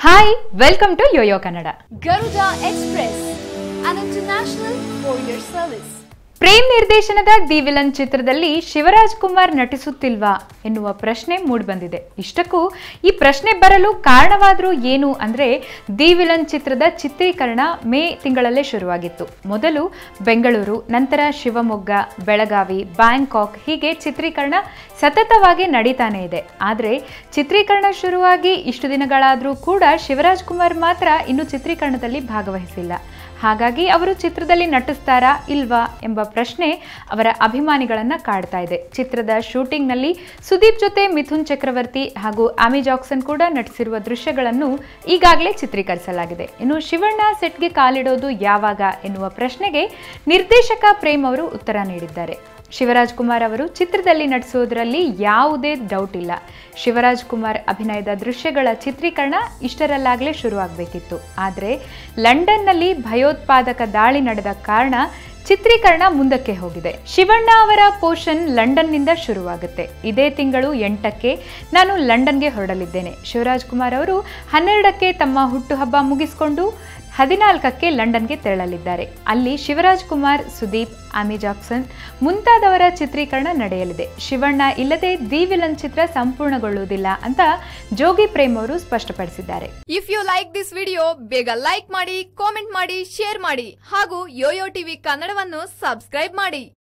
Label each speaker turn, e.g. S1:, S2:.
S1: Hi welcome to Yoyo Kannada
S2: Garuda Express, an international courier service.
S1: Prem ನಿರ್ದೇಶನದ the villain ಚಿತ್ರದಲ್ಲಿ ಶಿವರಾಜ್ ಕುಮಾರ್ ನಟಿಸುತ್ತಿಲ್ವಾ ಎನ್ನುವ ಪ್ರಶ್ನೆ ಮೂಡಿಬಂದಿದೆ ಇಷ್ಟಕ್ಕೂ ಈ ಪ್ರಶ್ನೆ ಬರಲು ಕಾರಣವಾದರೂ ಏನು ಅಂದರೆ ದಿ ವಿಲನ್ ಚಿತ್ರದ ಚಿತ್ರೀಕರಣ ಮೇ ತಿಂಗಳಲ್ಲೇ ಶುರುವಾಗಿತ್ತು ಮೊದಲು ಬೆಂಗಳೂರು ನಂತರ ಶಿವಮೊಗ್ಗ ಬೆಳಗಾವಿ ಬ್ಯಾಂಕಾಕ್ ಹೀಗೆ ಚಿತ್ರೀಕರಣ ಸತತವಾಗಿ ನಡೀತಾನೆ ಇದೆ ಆದರೆ ಚಿತ್ರೀಕರಣ ಶುರುವಾಗಿ ಇಷ್ಟು ದಿನಗಳಾದರೂ ಕೂಡ ಶಿವರಾಜ್ ಕುಮಾರ್ ಮಾತ್ರ ಇನ್ನು ಚಿತ್ರೀಕರಣದಲ್ಲಿ ಭಾಗವಹಿಸಿಲ್ಲ ಹಾಗಾಗಿ ಅವರು ಚಿತ್ರದಲ್ಲಿ ನಟಿಸ್ತಾರಾ ಇಲ್ವಾ ಎಂಬ ಪ್ರಶ್ನೆ ಅವರ ಅಭಿಮಾನಿಗಳನ್ನ ಕಾಡ್ತಾ ಇದೆ ಚಿತ್ರದ ಶೂಟಿಂಗ್ನಲ್ಲಿ ಸುದೀಪ್ ಜೊತೆ ಮಿಥುನ್ ಚಕ್ರವರ್ತಿ ಹಾಗೂ ಆಮಿ ಜಾಕ್ಸನ್ ಕೂಡ ನಟಿಸಿರುವ ದೃಶ್ಯಗಳನ್ನು ಈಗಾಗಲೇ ಚಿತ್ರೀಕರಿಸಲಾಗಿದೆ ಇನ್ನು ಶಿವಣ್ಣ ಸೆಟ್ಗೆ ಕಾಲಿಡೋದು ಯಾವಾಗ ಎನ್ನುವ ಪ್ರಶ್ನೆಗೆ ನಿರ್ದೇಶಕ ಪ್ರೇಮ್ ಅವರು ಉತ್ತರ ನೀಡಿದ್ದಾರೆ ಶಿವರಾಜ್ ಕುಮಾರ್ ಅವರು ಚಿತ್ರದಲ್ಲಿ ನಟಿಸೋದ್ರಲ್ಲಿ ಯಾವುದೇ ಡೌಟ್ ಇಲ್ಲ ಶಿವರಾಜ್ ಕುಮಾರ್ ಅಭಿನಯದ ದೃಶ್ಯಗಳ ಚಿತ್ರೀಕರಣ ಇಷ್ಟರಲ್ಲಾಗಲೇ ಶುರುವಾಗಬೇಕಿತ್ತು ಆದರೆ ಲಂಡನ್ನಲ್ಲಿ ಭಯೋತ್ಪಾದಕ ದಾಳಿ ನಡೆದ ಕಾರಣ ಚಿತ್ರೀಕರಣ ಮುಂದಕ್ಕೆ ಹೋಗಿದೆ ಶಿವಣ್ಣ ಅವರ ಪೋಷನ್ ಲಂಡನ್ನಿಂದ ಶುರುವಾಗುತ್ತೆ ಇದೇ ತಿಂಗಳು ಎಂಟಕ್ಕೆ ನಾನು ಲಂಡನ್ಗೆ ಹೊರಡಲಿದ್ದೇನೆ ಶಿವರಾಜ್ ಕುಮಾರ್ ಅವರು ಹನ್ನೆರಡಕ್ಕೆ ತಮ್ಮ ಹುಟ್ಟುಹಬ್ಬ ಮುಗಿಸಿಕೊಂಡು ಹದಿನಾಲ್ಕಕ್ಕೆ ಲಂಡನ್ಗೆ ತೆರಳಲಿದ್ದಾರೆ ಅಲ್ಲಿ ಶಿವರಾಜ್ ಕುಮಾರ್ ಸುದೀಪ್ ಆಮಿ ಜಾಕ್ಸನ್ ಮುಂತಾದವರ ಚಿತ್ರೀಕರಣ ನಡೆಯಲಿದೆ ಶಿವಣ್ಣ ಇಲ್ಲದೆ ದಿ ವಿಲನ್ ಚಿತ್ರ ಸಂಪೂರ್ಣಗೊಳ್ಳುವುದಿಲ್ಲ ಅಂತ ಜೋಗಿ ಪ್ರೇಮ್ ಅವರು ಸ್ಪಷ್ಟಪಡಿಸಿದ್ದಾರೆ
S2: if you like this video ಬೇಗ ಲೈಕ್ ಮಾಡಿ ಕಾಮೆಂಟ್ ಮಾಡಿ ಶೇರ್ ಮಾಡಿ ಹಾಗೂ ಯೋಯೋ ಟಿವಿ ಕನ್ನಡವನ್ನು ಸಬ್ಸ್ಕ್ರೈಬ್ ಮಾಡಿ